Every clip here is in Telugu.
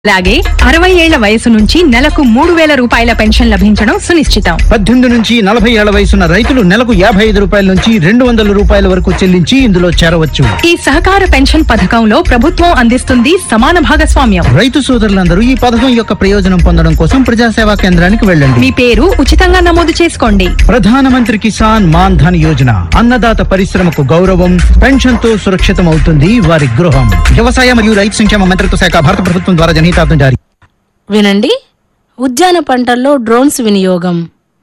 అలాగే అరవై ఏళ్ల వయసు నుంచి నెలకు మూడు వేల రూపాయల పెన్షన్ లభించడం సునిశ్చితం పద్దెనిమిది నుంచి నలభై ఏళ్ల వయసున్న రైతులు నెలకు యాభై ఐదు రూపాయల నుంచి రెండు వందల రూపాయల వరకు చెల్లించి ఇందులో చేరవచ్చు ఈ సహకార పెన్షన్ పథకంలో ప్రభుత్వం అందిస్తుంది సమాన భాగస్వామ్యం రైతు సోదరులందరూ ఈ పథకం యొక్క ప్రయోజనం పొందడం కోసం ప్రజాసేవా కేంద్రానికి వెళ్ళండి మీ పేరు ఉచితంగా నమోదు చేసుకోండి ప్రధానమంత్రి కిసాన్ మాన్ ధన్ యోజన అన్నదాత పరిశ్రమకు గౌరవం పెన్షన్ తో సురక్షితం అవుతుంది వారి గృహం వ్యవసాయ మరియు రైతు సంక్షేమ మంత్రిత్వ శాఖ భారత ప్రభుత్వం ద్వారా జనహితార్థం జారీ వినండి ఉద్యాన పంటల్లో డ్రోన్స్ వినియోగం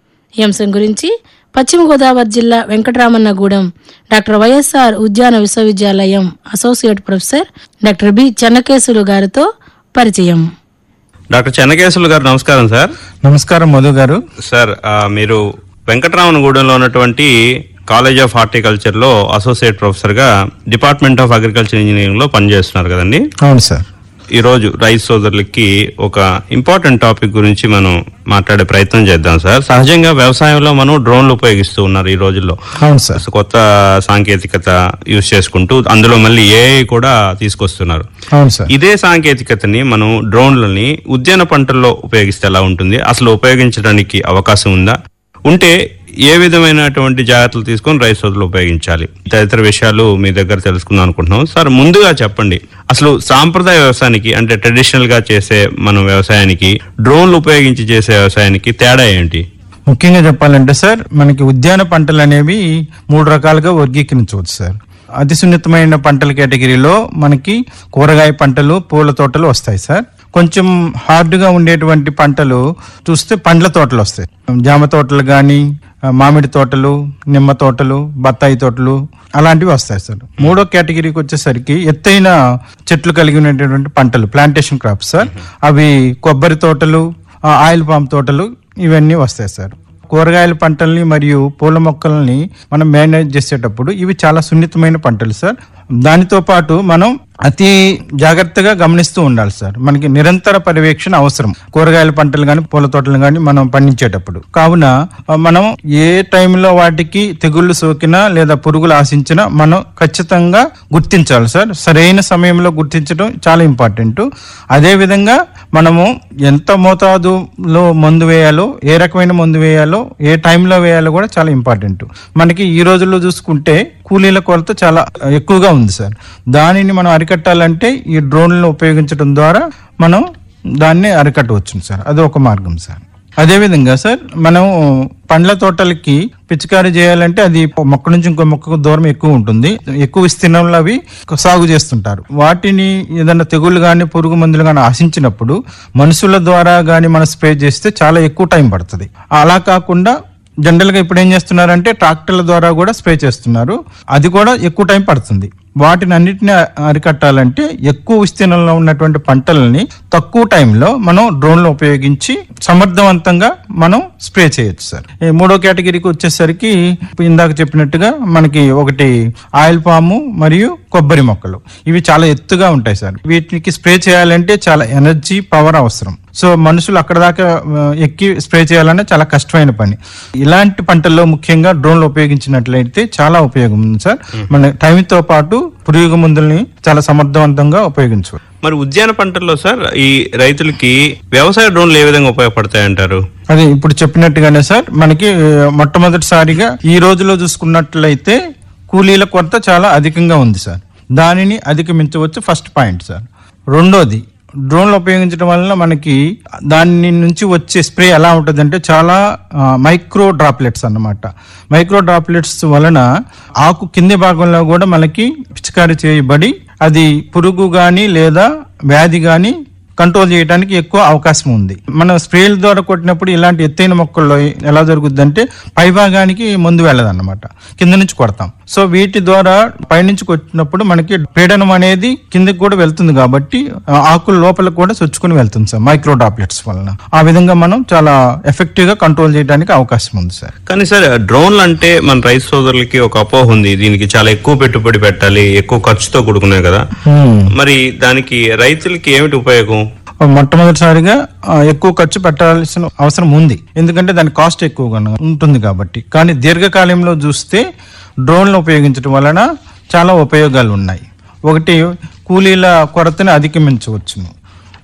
ఈ అంశం గురించి పశ్చిమ గోదావరి జిల్లా వెంకటరామన్నగూడెం డాక్టర్ వైఎస్ఆర్ ఉద్యాన విశ్వవిద్యాలయం associate professor doctor B Chennakesulu గారితో పరిచయం డాక్టర్ చెన్నకేశ్వరులు గారు నమస్కారం సార్ నమస్కారం మధు గారు సార్ ఆ, మీరు వెంకటరామనగూడెంలో ఉన్నటువంటి కాలేజ్ ఆఫ్ హార్టికల్చర్ లో అసోసియేట్ ప్రొఫెసర్ గా డిపార్ట్మెంట్ ఆఫ్ అగ్రికల్చర్ ఇంజనీరింగ్ లో పనిచేస్తున్నారు కదండి అవును సార్ ఈ రోజు రైతు సోదరులకి ఒక ఇంపార్టెంట్ టాపిక్ గురించి మనం మాట్లాడే ప్రయత్నం చేద్దాం సార్ సహజంగా వ్యవసాయంలో మనం డ్రోన్లు ఉపయోగిస్తూ ఉన్నారు ఈ రోజుల్లో అవును సార్ కొత్త సాంకేతికత యూజ్ చేసుకుంటూ అందులో మళ్ళీ ఏఐ కూడా తీసుకొస్తున్నారు అవును సార్ ఇదే సాంకేతికతని మనం డ్రోన్లని ఉద్యాన పంటల్లో ఉపయోగిస్తే ఎలా ఉంటుంది అసలు ఉపయోగించడానికి అవకాశం ఉందా ఉంటే ఏ విధమైనటువంటి జాగ్రత్తలు తీసుకొని రైతు సోదరులు ఉపయోగించాలి తదితర విషయాలు మీ దగ్గర తెలుసుకుందాం అనుకుంటున్నాం సార్ ముందుగా చెప్పండి అసలు సాంప్రదాయ వ్యవసాయానికి అంటే ట్రెడిషనల్ గా చేసే మనం వ్యవసాయానికి డ్రోన్లు ఉపయోగించి చేసే వ్యవసాయానికి తేడా ఏంటి ముఖ్యంగా చెప్పాలంటే సార్ మనకి ఉద్యాన పంటలు అనేవి మూడు రకాలుగా వర్గీకరించవచ్చు సార్ అతి సున్నితమైన పంటల కేటగిరీలో మనకి కూరగాయ పంటలు పూల తోటలు వస్తాయి సార్ కొంచెం హార్డ్గా ఉండేటువంటి పంటలు చూస్తే పండ్ల తోటలు వస్తాయి జామ తోటలు కానీ మామిడి తోటలు నిమ్మ తోటలు బత్తాయి తోటలు అలాంటివి వస్తాయి సార్ మూడో కేటగిరీకి వచ్చేసరికి ఎత్తైన చెట్లు కలిగి ఉన్నటువంటి పంటలు ప్లాంటేషన్ క్రాప్స్ సార్ అవి కొబ్బరి తోటలు ఆ, ఆయిల్ పామ్ తోటలు ఇవన్నీ వస్తాయి సార్ కూరగాయల పంటల్ని మరియు పూల మొక్కల్ని మనం మేనేజ్ చేసేటప్పుడు ఇవి చాలా సున్నితమైన పంటలు సార్ దానితో పాటు మనం అతి జాగ్రత్తగా గమనిస్తూ ఉండాలి సార్ మనకి నిరంతర పర్యవేక్షణ అవసరం కూరగాయల పంటలు కానీ పూల తోటలు కానీ మనం పండించేటప్పుడు కావున ఆ, మనం ఏ టైంలో వాటికి తెగుళ్ళు సోకినా లేదా పురుగులు ఆశించినా మనం ఖచ్చితంగా గుర్తించాలి సార్ సరైన సమయంలో గుర్తించడం చాలా ఇంపార్టెంట్ అదే విధంగా మనము ఎంత మోతాదులో మందు వేయాలో ఏ రకమైన మందు వేయాలో ఏ టైంలో వేయాలో కూడా చాలా ఇంపార్టెంట్ మనకి ఈ రోజుల్లో చూసుకుంటే కూలీల కొరత చాలా ఎక్కువగా ఉంది సార్ దానిని మనం అరికట్టాలంటే ఈ డ్రోన్లను ఉపయోగించడం ద్వారా మనం దాన్ని అరికట్టవచ్చు సార్ అది ఒక మార్గం సార్ అదే విధంగా సార్ మనం పండ్ల తోటలకి పిచికారీ చేయాలంటే అది మొక్క నుంచి ఇంకో మొక్కకు దూరం ఎక్కువ ఉంటుంది ఎక్కువ విస్తీర్ణంలో అవి సాగు చేస్తుంటారు వాటిని ఏదైనా తెగుళ్ళు కానీ పురుగు మందులు కానీ ఆశించినప్పుడు మనుషుల ద్వారా కానీ మనం స్ప్రే చేస్తే చాలా ఎక్కువ టైం పడుతుంది అలా కాకుండా జనరల్ గా ఇప్పుడు ఏం చేస్తున్నారంటే ట్రాక్టర్ల ద్వారా కూడా స్ప్రే చేస్తున్నారు అది కూడా ఎక్కువ టైం పడుతుంది వాటిని అన్నిటిని అరికట్టాలంటే ఎక్కువ విస్తీర్ణంలో ఉన్నటువంటి పంటలని తక్కువ టైంలో మనం డ్రోన్లు ఉపయోగించి సమర్థవంతంగా మనం స్ప్రే చేయొచ్చు సార్ ఈ మూడో కేటగిరీకి వచ్చేసరికి ఇప్పుడు ఇందాక చెప్పినట్టుగా మనకి ఒకటి ఆయిల్ పాము మరియు కొబ్బరి మొక్కలు ఇవి చాలా ఎత్తుగా ఉంటాయి సార్ వీటికి స్ప్రే చేయాలంటే చాలా ఎనర్జీ పవర్ అవసరం సో మనుషులు అక్కడ దాకా ఆ, ఎక్కి స్ప్రే చేయాలన్నా చాలా కష్టమైన పని ఇలాంటి పంటల్లో ముఖ్యంగా డ్రోన్లు ఉపయోగించినట్లయితే చాలా ఉపయోగం ఉంది సార్ మన టైంతో పాటు పురుగు మందుల్ని చాలా సమర్థవంతంగా ఉపయోగించవచ్చు మరి ఉద్యాన పంటల్లో సార్ ఈ రైతులకి వ్యవసాయ డ్రోన్లు ఏ విధంగా ఉపయోగపడతాయంటారు అదే ఇప్పుడు చెప్పినట్టుగానే సార్ మనకి ఆ, మొట్టమొదటిసారిగా ఈ రోజులో చూసుకున్నట్లయితే కూలీల కొరత చాలా అధికంగా ఉంది సార్ దానిని అధిగమించవచ్చు ఫస్ట్ పాయింట్ సార్ రెండోది డ్రోన్లు ఉపయోగించడం వలన మనకి దాని నుంచి వచ్చే స్ప్రే ఎలా ఉంటుందంటే చాలా మైక్రో డ్రాప్లెట్స్ అన్నమాట మైక్రో డ్రాప్లెట్స్ వలన ఆకు కింది భాగంలో కూడా మనకి పిచికారీ చేయబడి అది పురుగు కానీ లేదా వ్యాధి కానీ కంట్రోల్ చేయడానికి ఎక్కువ అవకాశం ఉంది మనం స్ప్రేల ద్వారా కొట్టినప్పుడు ఇలాంటి ఎత్తైన మొక్కల్లో ఎలా జరుగుద్దంటే పై భాగానికి ముందు వెళ్ళదన్నమాట కింద నుంచి కొడతాం సో వీటి ద్వారా పైనుంచి కొట్టినప్పుడు మనకి పీడనం అనేది కిందకి కూడా వెళ్తుంది కాబట్టి ఆ, ఆకుల లోపల కూడా చొచ్చుకుని వెళ్తుంది సార్ మైక్రో డ్రాప్లెట్స్ వలన ఆ విధంగా మనం చాలా ఎఫెక్టివ్ గా కంట్రోల్ చేయడానికి అవకాశం ఉంది సార్ కానీ సార్ డ్రోన్లు అంటే మన రైతు సోదరులకి ఒక అపోహ ఉంది దీనికి చాలా ఎక్కువ పెట్టుబడి పెట్టాలి ఎక్కువ ఖర్చుతో కూడుకున్నాయి కదా మరి దానికి రైతులకి ఏమిటి ఉపయోగం మొట్టమొదటిసారిగా ఆ, ఎక్కువ ఖర్చు పెట్టాల్సిన అవసరం ఉంది ఎందుకంటే దాని కాస్ట్ ఎక్కువగా ఉంటుంది కాబట్టి కానీ దీర్ఘకాలంలో చూస్తే డ్రోన్లు ఉపయోగించడం వలన చాలా ఉపయోగాలు ఉన్నాయి ఒకటి కూలీల కొరతని అధిగమించవచ్చును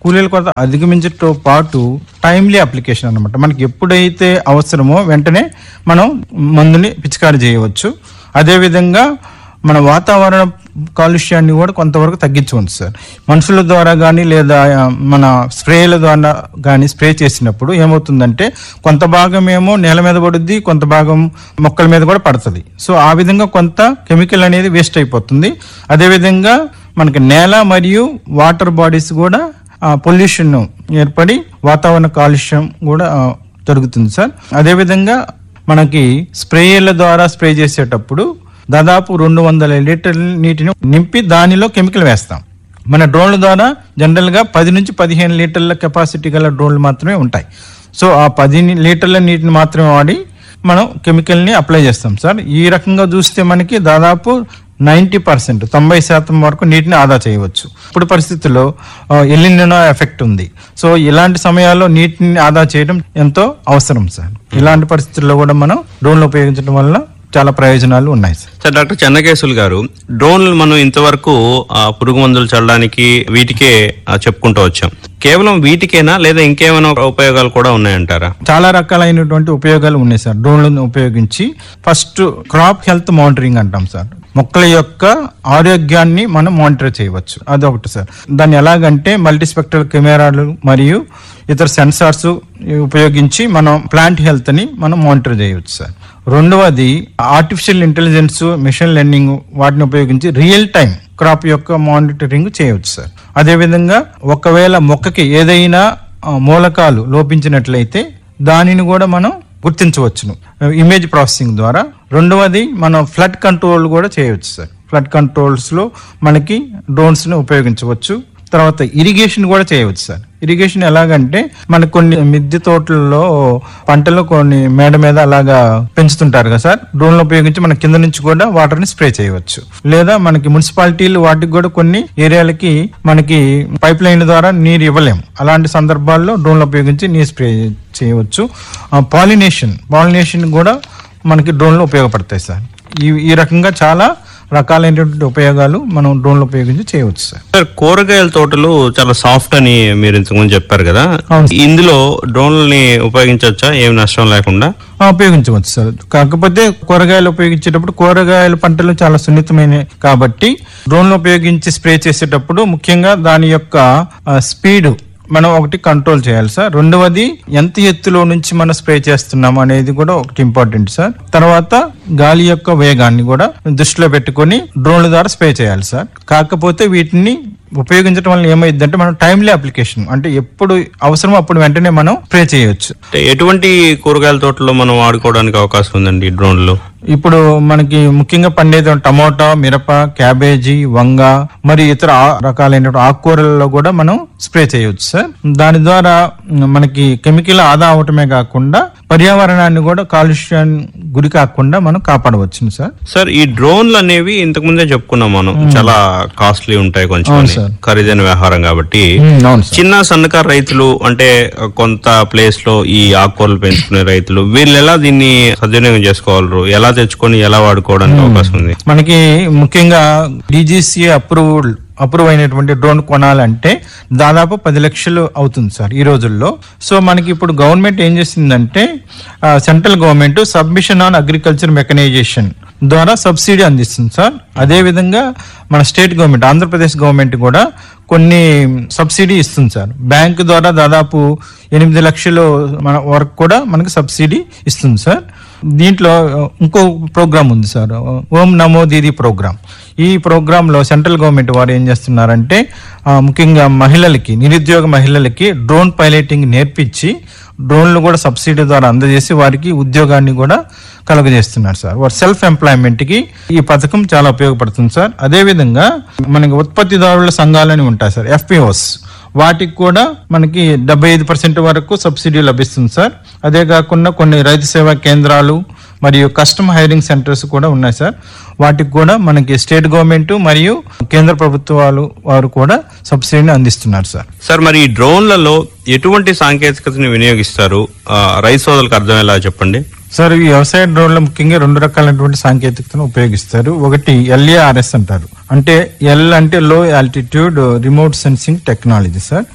కూలీల కొరత అధిగమించడంతో పాటు టైమ్లీ అప్లికేషన్ అన్నమాట మనకి ఎప్పుడైతే అవసరమో వెంటనే మనం మందుని పిచికారి చేయవచ్చు అదేవిధంగా మన వాతావరణ కాలుష్యాన్ని కూడా కొంతవరకు తగ్గించవచ్చు సార్ మనుషుల ద్వారా కానీ లేదా ఆ, మన స్ప్రేల ద్వారా కానీ స్ప్రే చేసినప్పుడు ఏమవుతుందంటే కొంత భాగం ఏమో నేల మీద పడుద్ది కొంత భాగం మొక్కల మీద కూడా పడుతుంది సో ఆ విధంగా కొంత కెమికల్ అనేది వేస్ట్ అయిపోతుంది అదేవిధంగా మనకి నేల మరియు వాటర్ బాడీస్ కూడా పొల్యూషన్ ఏర్పడి వాతావరణ కాలుష్యం కూడా ఆ, జరుగుతుంది సార్ అదేవిధంగా మనకి స్ప్రేయర్ల ద్వారా స్ప్రే చేసేటప్పుడు దాదాపు రెండు వందల లీటర్ల నీటిని నింపి దానిలో కెమికల్ వేస్తాం మన డ్రోన్ల ద్వారా జనరల్ గా పది నుంచి పదిహేను లీటర్ల కెపాసిటీ గల డ్రోన్లు మాత్రమే ఉంటాయి సో ఆ పది ని- లీటర్ల నీటిని మాత్రమే వాడి మనం కెమికల్ ని అప్లై చేస్తాం సార్ ఈ రకంగా చూస్తే మనకి దాదాపు నైంటీ పర్సెంట్ తొంభై శాతం వరకు నీటిని ఆదా చేయవచ్చు ఇప్పుడు పరిస్థితుల్లో ఎల్లినో ఎఫెక్ట్ ఉంది సో ఇలాంటి సమయాల్లో నీటిని ఆదా చేయడం ఎంతో అవసరం సార్ ఇలాంటి పరిస్థితుల్లో కూడా మనం డ్రోన్లు ఉపయోగించడం వల్ల చాలా ప్రయోజనాలు ఉన్నాయి సార్ సార్ డాక్టర్ చెన్నకేశులు గారు డ్రోన్లు మనం ఇంతవరకు ఆ, పురుగు మందులు చల్లడానికి వీటికే ఆ, చెప్పుకుంటూ వచ్చాం కేవలం వీటికేనా లేదా ఇంకేమైనా ఉపయోగాలు కూడా ఉన్నాయంటారా చాలా రకాలైనటువంటి ఉపయోగాలు ఉన్నాయి సార్ డ్రోన్లను ఉపయోగించి ఫస్ట్ క్రాప్ హెల్త్ మానిటరింగ్ అంటాం సార్ మొక్కల యొక్క ఆరోగ్యాన్ని మనం మానిటర్ చేయవచ్చు అదొకటి సార్ దాన్ని ఎలాగంటే మల్టీ స్పెక్ట్రల్ కెమెరాలు మరియు ఇతర సెన్సార్స్ ఉపయోగించి మనం ప్లాంట్ హెల్త్ ని మనం మానిటర్ చేయవచ్చు సార్ రెండవది ఆర్టిఫిషియల్ ఇంటెలిజెన్స్ మిషన్ లెర్నింగ్ వాటిని ఉపయోగించి రియల్ టైం క్రాప్ యొక్క మానిటరింగ్ చేయవచ్చు సార్ అదేవిధంగా ఒకవేళ మొక్కకి ఏదైనా ఆ, మూలకాలు లోపించినట్లయితే దానిని కూడా మనం గుర్తించవచ్చును ఇమేజ్ ప్రాసెసింగ్ ద్వారా రెండవది మనం ఫ్లడ్ కంట్రోల్ కూడా చేయవచ్చు సార్ ఫ్లడ్ కంట్రోల్స్ లో మనకి డ్రోన్స్ ని ఉపయోగించవచ్చు తర్వాత ఇరిగేషన్ కూడా చేయవచ్చు సార్ ఇరిగేషన్ ఎలాగంటే మనకు కొన్ని మిద్దె తోటల్లో పంటలు కొన్ని మేడ మీద అలాగా పెంచుతుంటారు కదా సార్ డ్రోన్లు ఉపయోగించి మన కింద నుంచి కూడా వాటర్ ని స్ప్రే చేయవచ్చు లేదా మనకి మున్సిపాలిటీలు వాటికి కూడా కొన్ని ఏరియాలకి మనకి పైప్ లైన్ ద్వారా నీరు ఇవ్వలేం అలాంటి సందర్భాల్లో డ్రోన్లు ఉపయోగించి నీరు స్ప్రే చేయవచ్చు పాలినేషన్ పాలినేషన్ కూడా మనకి డ్రోన్లు ఉపయోగపడతాయి సార్ ఈ ఈ రకంగా చాలా రకాలైనటువంటి ఉపయోగాలు మనం డ్రోన్లు ఉపయోగించి చేయవచ్చు సార్ సార్ కూరగాయల తోటలు చాలా సాఫ్ట్ అని మీరు ఇంతకుముందు చెప్పారు కదా అవును. ఇందులో డ్రోన్లని ఉపయోగించవచ్చా ఏం నష్టం లేకుండా ఆ, ఉపయోగించవచ్చు సార్ కాకపోతే కూరగాయలు ఉపయోగించేటప్పుడు కూరగాయల పంటలు చాలా సున్నితమైనవి కాబట్టి డ్రోన్లు ఉపయోగించి స్ప్రే చేసేటప్పుడు ముఖ్యంగా దాని యొక్క స్పీడ్ మనం ఒకటి కంట్రోల్ చేయాలి సార్ రెండవది ఎంత ఎత్తులో నుంచి మనం స్ప్రే చేస్తున్నాం అనేది కూడా ఒకటి ఇంపార్టెంట్ సార్ తర్వాత గాలి యొక్క వేగాన్ని కూడా దృష్టిలో పెట్టుకొని డ్రోన్ల ద్వారా స్ప్రే చేయాలి సార్ కాకపోతే వీటిని ఉపయోగించడం వల్ల ఏమైందంటే మనం టైమ్లీ అప్లికేషన్ అంటే ఎప్పుడు అవసరమో అప్పుడు వెంటనే మనం స్ప్రే చేయొచ్చు అంటే ఎటువంటి కూరగాయల తోటలో మనం వాడుకోవడానికి అవకాశం ఉందండి ఈ డ్రోన్లు ఇప్పుడు మనకి ముఖ్యంగా పండేది టమోటా మిరప క్యాబేజీ వంగ మరి ఇతర ఆ- రకాలైన ఆకుకూరలలో కూడా మనం స్ప్రే చేయవచ్చు సార్ దాని ద్వారా మ్, మనకి కెమికల్ ఆదా అవటమే కాకుండా పర్యావరణాన్ని కూడా కాలుష్యాన్ని గురి కాకుండా మనం కాపాడవచ్చు సార్ సార్ ఈ డ్రోన్లు అనేవి ఇంతకు ముందే చెప్పుకున్నాం మనం చాలా కాస్ట్లీ ఉంటాయి కొంచెం అవును అని. సార్. ఖరీదైన వ్యవహారం కాబట్టి అవును సార్ చిన్న సన్నకారు రైతులు అంటే కొంత ప్లేస్ లో ఈ ఆకుకూరలు పెంచుకునే రైతులు వీళ్ళు ఎలా దీన్ని సద్వినియోగం చేసుకోగలరు ఎలా తెచ్చుకొని ఎలా వాడుకోవడానికి అవకాశం ఉంది మనకి ముఖ్యంగా డీజీసీ అప్రూవ్డ్ అప్రూవ్ అయినటువంటి డ్రోన్ కొనాలంటే దాదాపు పది లక్షలు అవుతుంది సార్ ఈ రోజుల్లో సో మనకి ఇప్పుడు గవర్నమెంట్ ఏం చేసిందంటే ఆ, central government submission on agriculture mechanisation ద్వారా సబ్సిడీ అందిస్తుంది సార్ అదే విధంగా మన స్టేట్ గవర్నమెంట్ ఆంధ్రప్రదేశ్ గవర్నమెంట్ కూడా కొన్ని సబ్సిడీ ఇస్తుంది సార్ బ్యాంక్ ద్వారా దాదాపు ఎనిమిది లక్షలు మన వరకు కూడా మనకి సబ్సిడీ ఇస్తుంది సార్ దీంట్లో ఆ, ఇంకో ప్రోగ్రామ్ ఉంది సార్ ఓం నమో దీది ప్రోగ్రామ్ ఈ ప్రోగ్రామ్ లో సెంట్రల్ గవర్నమెంట్ వారు ఏం చేస్తున్నారంటే ఆ, ముఖ్యంగా మహిళలకి నిరుద్యోగ మహిళలకి డ్రోన్ పైలటింగ్ నేర్పించి డ్రోన్లు కూడా సబ్సిడీ ద్వారా అందజేసి వారికి ఉద్యోగాన్ని కూడా కలుగజేస్తున్నారు సార్ వారి సెల్ఫ్ ఎంప్లాయ్మెంట్ కి ఈ పథకం చాలా ఉపయోగపడుతుంది సార్ అదే విధంగా మనకి ఉత్పత్తిదారుల సంఘాలని ఉంటాయి సార్ ఎఫ్పిఓస్ వాటికి కూడా మనకి డెబ్బై ఐదు పర్సెంట్ వరకు సబ్సిడీ లభిస్తుంది సార్ అదే కాకుండా కొన్ని రైతు సేవా కేంద్రాలు మరియు కస్టమ్ హైరింగ్ సెంటర్స్ కూడా ఉన్నాయి సార్ వాటికి కూడా మనకి స్టేట్ గవర్నమెంట్ మరియు కేంద్ర ప్రభుత్వాలు వారు కూడా సబ్సిడీని అందిస్తున్నారు సార్ సార్ మరి ఈ డ్రోన్లలో ఎటువంటి సాంకేతికతని వినియోగిస్తారు ఆ, రైతు సోదరులకు అర్థమయ్యేలా చెప్పండి సార్ ఈ వ్యవసాయ డ్రోన్లో ముఖ్యంగా రెండు రకాలైనటువంటి సాంకేతికతను ఉపయోగిస్తారు ఒకటి ఎల్ఏఆర్ఎస్ అంటారు అంటే ఎల్ అంటే low altitude remote sensing technology sir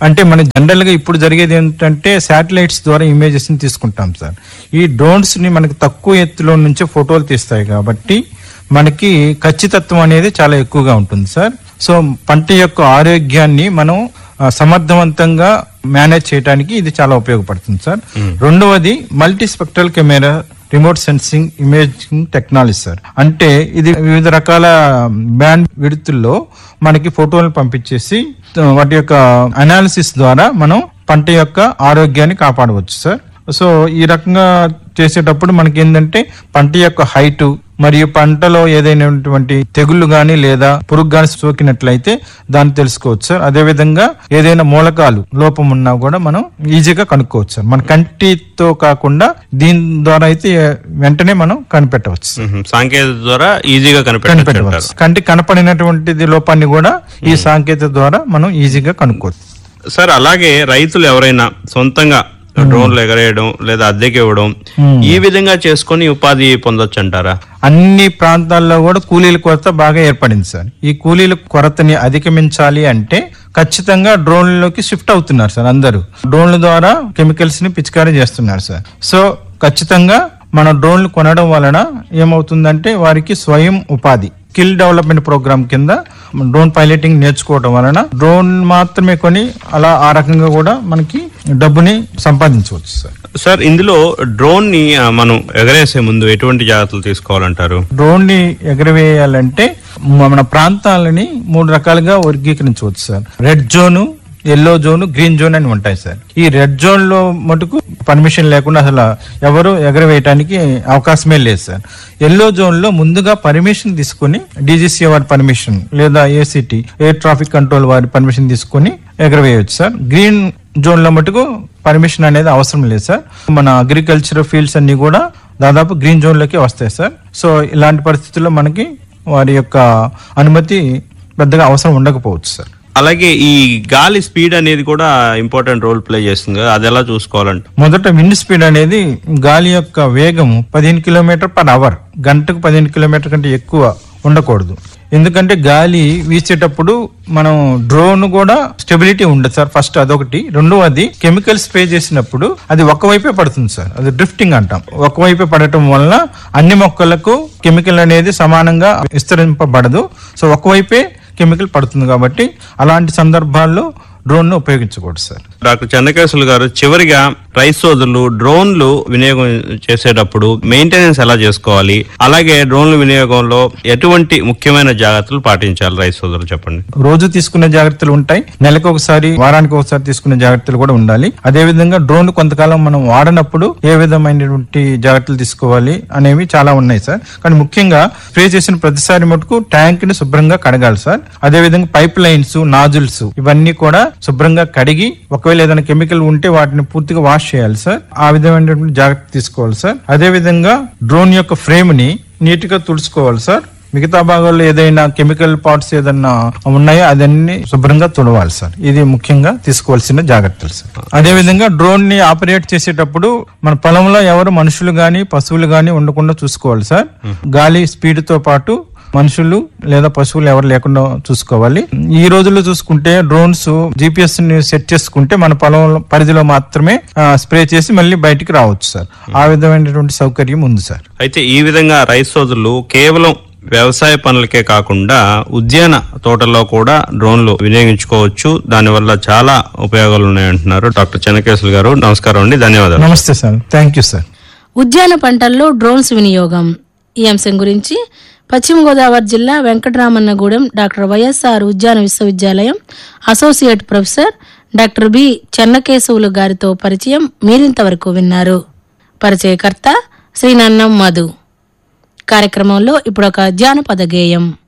అంటే మన జనరల్ గా ఇప్పుడు జరిగేది ఏంటంటే శాటిలైట్స్ ద్వారా ఇమేజెస్ ని తీసుకుంటాం సార్ ఈ డ్రోన్స్ ని మనకి తక్కువ ఎత్తులో నుంచి ఫోటోలు తీస్తాయి కాబట్టి మనకి ఖచ్చితత్వం అనేది చాలా ఎక్కువగా ఉంటుంది సార్ సో పంట యొక్క ఆరోగ్యాన్ని మనం ఆ, సమర్థవంతంగా మేనేజ్ చేయడానికి ఇది చాలా ఉపయోగపడుతుంది సార్ రెండవది multi spectral camera remote sensing imaging technology sir అంటే ఇది వివిధ రకాల బ్యాండ్ విడుతుల్లో మనకి ఫోటోలు పంపించేసి ఆ, వాటి యొక్క అనాలిసిస్ ద్వారా మనం పంట యొక్క ఆరోగ్యాన్ని కాపాడవచ్చు సార్ సో ఈ రకంగా చేసేటప్పుడు మనకి ఏంటంటే పంట యొక్క హైట్ మరియు పంటలో ఏదైనటువంటి తెగుళ్ళు గాని లేదా పురుగు గాని సోకినట్లయితే దాన్ని తెలుసుకోవచ్చు సార్ అదే విధంగా ఏదైనా మూలకాలు లోపం ఉన్నా కూడా మనం ఈజీగా కనుక్కోవచ్చు సార్ మన కంటితో కాకుండా దీని ద్వారా అయితే వెంటనే మనం కనిపెట్టవచ్చు సార్. మ్మ్. సాంకేతిక ద్వారా ఈజీగా కనిపెట్టచ్చు కనిపెట్టవచ్చు కంటి కనపడినటువంటిది లోపాన్ని కూడా ఈ సాంకేతిక ద్వారా మనం ఈజీగా కనుక్కోవచ్చు సార్ అలాగే రైతులు ఎవరైనా సొంతంగా డ్రోన్లు ఎగరేయడం లేదా అద్దెకి ఇవ్వడం ఈ విధంగా చేసుకొని ఉపాధి పొందొచ్చు అంటారా అన్ని ప్రాంతాల్లో కూడా కూలీల కొరత బాగా ఏర్పడింది సార్ ఈ కూలీల కొరతని అధిగమించాలి అంటే ఖచ్చితంగా డ్రోన్లలోకి షిఫ్ట్ అవుతున్నారు సార్ అందరూ డ్రోన్ల ద్వారా కెమికల్స్ ని పిచికారీ చేస్తున్నారు సార్ సో ఖచ్చితంగా మన డ్రోన్లు కొనడం వలన ఏమవుతుందంటే వారికి స్వయం ఉపాధి స్కిల్ డెవలప్మెంట్ ప్రోగ్రామ్ కింద డ్రోన్ పైలటింగ్ నేర్చుకోవడం వలన డ్రోన్ మాత్రమే కొని అలా ఆ రకంగా కూడా మనకి డబ్బుని సంపాదించవచ్చు సార్ సార్ ఇందులో డ్రోన్ ని ఆ, మనం ఎగరేసే ముందు ఎటువంటి జాగ్రత్తలు తీసుకోవాలంటారు డ్రోన్ ని ఎగరవేయాలంటే మన ప్రాంతాలని మూడు రకాలుగా వర్గీకరించవచ్చు sir red zone yellow zone green zone అని ఉంటాయి సార్ ఈ రెడ్ జోన్ లో మటుకు పర్మిషన్ లేకుండా అసలు ఎవరు ఎగరవేయటానికి అవకాశమే లేదు సార్ ఎల్లో జోన్ లో ముందుగా పర్మిషన్ తీసుకుని డీజీసీ వారి పర్మిషన్ లేదా ఏసీటీ ఎయిర్ ట్రాఫిక్ కంట్రోల్ వారి పర్మిషన్ తీసుకుని ఎగరవేయవచ్చు సార్ గ్రీన్ జోన్ లో మటుకు పర్మిషన్ అనేది అవసరం లేదు సార్ మన అగ్రికల్చర్ ఫీల్డ్స్ అన్ని కూడా దాదాపు గ్రీన్ జోన్ లోకి వస్తాయి సార్ సో ఇలాంటి పరిస్థితుల్లో మనకి వారి యొక్క అనుమతి పెద్దగా అవసరం ఉండకపోవచ్చు సార్ అలాగే ఈ గాలి స్పీడ్ అనేది కూడా ఇంపార్టెంట్ రోల్ ప్లే చేస్తుంది కదా అది ఎలా చూసుకోవాలంటే మొదట విండ్ స్పీడ్ అనేది గాలి యొక్క వేగం పదిహేను కిలోమీటర్ పర్ అవర్ గంటకు పదిహేను కిలోమీటర్ కంటే ఎక్కువ ఉండకూడదు ఎందుకంటే గాలి వీచేటప్పుడు మనం డ్రోన్ కూడా స్టెబిలిటీ ఉండదు సార్ ఫస్ట్ అదొకటి రెండవది కెమికల్ స్ప్రే చేసినప్పుడు అది ఒకవైపే పడుతుంది సార్ అది డ్రిఫ్టింగ్ అంటాం ఒకవైపే పడటం వలన అన్ని మొక్కలకు కెమికల్ అనేది సమానంగా విస్తరింపబడదు సో ఒకవైపే కెమికల్ పడుతుంది కాబట్టి అలాంటి సందర్భాల్లో డ్రోన్ ను ఉపయోగించకూడదు సార్ డాక్టర్ చంద్రకేశ్వర్ గారు చివరిగా రైస్ సోదరులు డ్రోన్లు వినియోగం చేసేటప్పుడు మెయింటెనెన్స్ ఎలా చేసుకోవాలి అలాగే డ్రోన్ల వినియోగంలో ఎటువంటి ముఖ్యమైన జాగ్రత్తలు పాటించాలి రైస్ సోదరులు చెప్పండి రోజు తీసుకునే జాగ్రత్తలు ఉంటాయి నెలకు ఒకసారి వారానికి ఒకసారి తీసుకునే జాగ్రత్తలు కూడా ఉండాలి అదే విధంగా డ్రోన్ కొంతకాలం మనం వాడనప్పుడు ఏ విధమైనటువంటి జాగ్రత్తలు తీసుకోవాలి అనేవి చాలా ఉన్నాయి సార్ కానీ ముఖ్యంగా స్ప్రే చేసిన ప్రతిసారి మటుకు ట్యాంక్ ని శుభ్రంగా కడగాలి సార్ అదే విధంగా పైప్ లైన్స్ నాజుల్స్ ఇవన్నీ కూడా శుభ్రంగా కడిగి ఒకవేళ ఏదైనా కెమికల్ ఉంటే వాటిని పూర్తిగా వాష్ చేయాలి సార్ ఆ విధమైనటువంటి జాగ్రత్త తీసుకోవాలి సార్ అదే విధంగా డ్రోన్ యొక్క ఫ్రేమ్ ని నీట్ గా తుడుచుకోవాలి సార్ మిగతా భాగాల్లో ఏదైనా కెమికల్ పార్ట్స్ ఏదైనా ఉన్నాయో అదన్నీ శుభ్రంగా తుడవాలి సార్ ఇది ముఖ్యంగా తీసుకోవాల్సిన జాగ్రత్తలు సార్ అదే విధంగా డ్రోన్ ని ఆపరేట్ చేసేటప్పుడు మన పొలంలో ఎవరు మనుషులు గాని పశువులు గాని ఉండకుండా చూసుకోవాలి సార్ గాలి స్పీడ్ తో పాటు మనుషులు లేదా పశువులు ఎవరు లేకుండా చూసుకోవాలి ఈ రోజుల్లో చూసుకుంటే డ్రోన్స్ జిపిఎస్ ని సెట్ చేసుకుంటే మన పొలం పరిధిలో మాత్రమే స్ప్రే చేసి మళ్ళీ బయటికి రావచ్చు సార్ ఆ విధమైనటువంటి సౌకర్యం ఉంది సార్ అయితే ఈ విధంగా రైస్ సోదరులు కేవలం వ్యవసాయ పనులకే కాకుండా ఉద్యాన తోటల్లో కూడా డ్రోన్లు వినియోగించుకోవచ్చు దానివల్ల చాలా ఉపయోగాలు ఉన్నాయంటున్నారు డాక్టర్ చెన్నకేశ్వర్ గారు నమస్కారం అండి ధన్యవాదాలు నమస్తే సార్ థ్యాంక్ యూ సార్ ఉద్యాన పంటల్లో డ్రోన్స్ వినియోగం ఈ అంశం గురించి పశ్చిమ గోదావరి జిల్లా వెంకటరామన్నగూడెం డాక్టర్ వైఎస్ఆర్ ఉద్యాన విశ్వవిద్యాలయం associate professor doctor B Chennakesavulu గారితో పరిచయం మీరింతవరకు విన్నారు పరిచయకర్త శ్రీనన్నం మధు కార్యక్రమంలో ఇప్పుడు ఒక జానపద గేయం